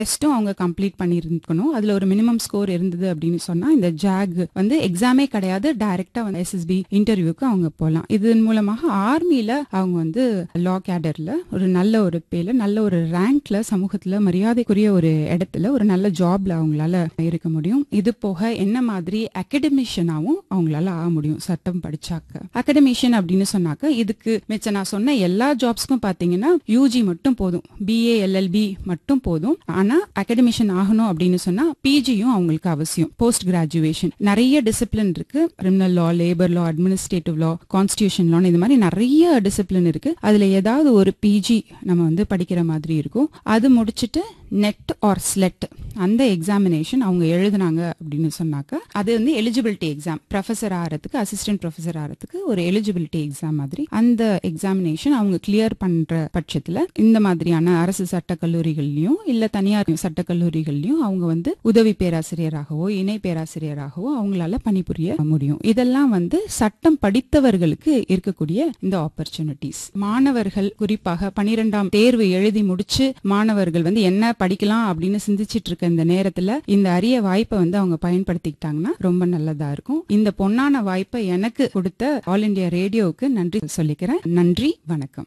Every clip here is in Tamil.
டெஸ்ட்டும் அவங்க கம்ப்ளீட் பண்ணியிருக்கணும் அதுல ஒரு மினிமம் ஸ்கோர் இருந்தது அப்படின்னு சொன்னா இந்த ஜாக் வந்து எக்ஸாமே கிடையாது டைரக்டா வந்து எஸ்எஸ்பி இன்டர்வியூக்கு அவங்க போகலாம் இதன் மூலமாக ஆர்மியில அவங்க வந்து லா கேடர்ல ஒரு நல்ல ஒரு பேல நல்ல ஒரு ரேங்க்ல சமூகத்துல மரியாதைக்குரிய ஒரு இடத்துல ஒரு நல்ல ஜாப்ல அவங்களால இருக்க முடியும் இது போக என்ன மாதிரி அகடமிஷியனாவும் அவங்களால ஆக முடியும் சட்டம் படிச்சாக்க அகடமிஷியன் அப்படின்னு சொன்னாக்க இதுக்கு மிச்ச நான் சொன்ன எல்லா ஜாப்ஸ்க்கும் பாத்தீங்கன்னா யூஜி மட்டும் போதும் பிஏ எல்எல்பி மட்டும் போதும் ஆனா அகடமிஷியன் ஆகணும் அப்படின்னு சொன்னா பிஜியும் அவங்களுக்கு அவசியம் போஸ்ட் கிராஜுவேஷன் நிறைய டிசிப்ளின் இருக்கு criminal law labour law administrative law constitution law இது மாதிரி நிறைய டிசிப்ளின் இருக்கு அதுல ஏதாவது ஒரு பிஜி நம்ம வந்து படிக்கிற மாதிரி இருக்கும் அது முடிச்சிட்டு நெட் ஆர் ஸ்லெட் அந்த எக்ஸாமினேஷன் அவங்க எழுதுனாங்க அப்படின்னு சொன்னாக்க அது வந்து எலிஜிபிலிட்டி எக்ஸாம் ப்ரொஃபஸர் ஆகிறதுக்கு அசிஸ்டன்ட் ப்ரொஃபஸர் ஆகிறதுக்கு ஒரு எலிஜிபிலிட்டி எக்ஸாம் மாதிரி அந்த எக்ஸாமினேஷன் அவங்க கிளியர் பண்ற பட்சத்துல இந்த மாதிரியான அரசு சட்ட கல்லூரிகள்லயும் இல்ல தனியார் சட்ட கல்லூரிகள்லயும் அவங்க வந்து உதவி பேராசிரியராகவோ இணை பேராசிரியராகவோ அவங்களால பணிபுரிய முடியும் இதெல்லாம் வந்து சட்டம் படித்தவர்களுக்கு இருக்கக்கூடிய இந்த ஆப்பர்ச்சுனிட்டிஸ் மாணவர்கள் குறிப்பாக பனிரெண்டாம் தேர்வு எழுதி முடிச்சு மாணவர்கள் வந்து என்ன படிக்கலாம் அப்படின்னு சிந்திச்சிட்டு இருக்க இந்த நேரத்துல இந்த அரிய வாய்ப்பை வந்து அவங்க பயன்படுத்திக்கிட்டாங்கன்னா ரொம்ப நல்லதா இருக்கும் இந்த பொன்னான வாய்ப்பை எனக்கு கொடுத்த ஆல் இண்டியா ரேடியோவுக்கு நன்றி சொல்லிக்கிறேன் நன்றி வணக்கம்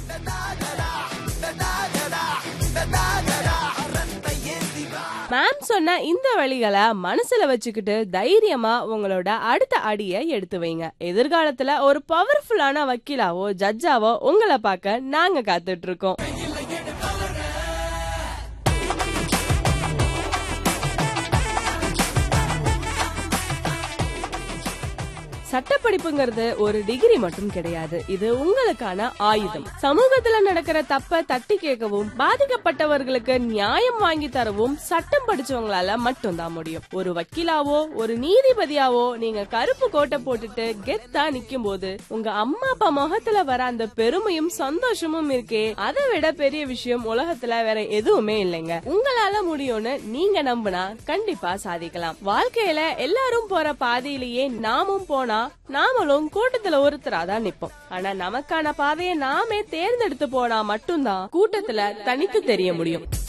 மேம் சொன்ன இந்த வழிகளை மனசுல வச்சுக்கிட்டு தைரியமா உங்களோட அடுத்த அடியை எடுத்து வைங்க எதிர்காலத்துல ஒரு பவர்ஃபுல்லான வக்கீலாவோ ஜட்ஜாவோ உங்களை பார்க்க நாங்க காத்துட்டு இருக்கோம் சட்டப்படிப்புங்கிறது ஒரு டிகிரி மட்டும் கிடையாது இது உங்களுக்கான ஆயுதம் சமூகத்துல நடக்கிற தப்ப தட்டி கேட்கவும் பாதிக்கப்பட்டவர்களுக்கு நியாயம் வாங்கி தரவும் சட்டம் படிச்சவங்களால மட்டும்தான் முடியும் ஒரு வக்கீலாவோ ஒரு நீதிபதியாவோ நீங்க கருப்பு கோட்டை போட்டுட்டு கெத்தா நிக்கும் போது உங்க அம்மா அப்பா முகத்துல வர அந்த பெருமையும் சந்தோஷமும் இருக்கே அதை விட பெரிய விஷயம் உலகத்துல வேற எதுவுமே இல்லைங்க உங்களால முடியும்னு நீங்க நம்பினா கண்டிப்பா சாதிக்கலாம் வாழ்க்கையில எல்லாரும் போற பாதையிலேயே நாமும் போனா நாமளும் கூட்டத்துல ஒருத்தராதான் நிப்போம் ஆனா நமக்கான பாதையை நாமே தேர்ந்தெடுத்து போனா மட்டும்தான் கூட்டத்துல தனித்து தெரிய முடியும்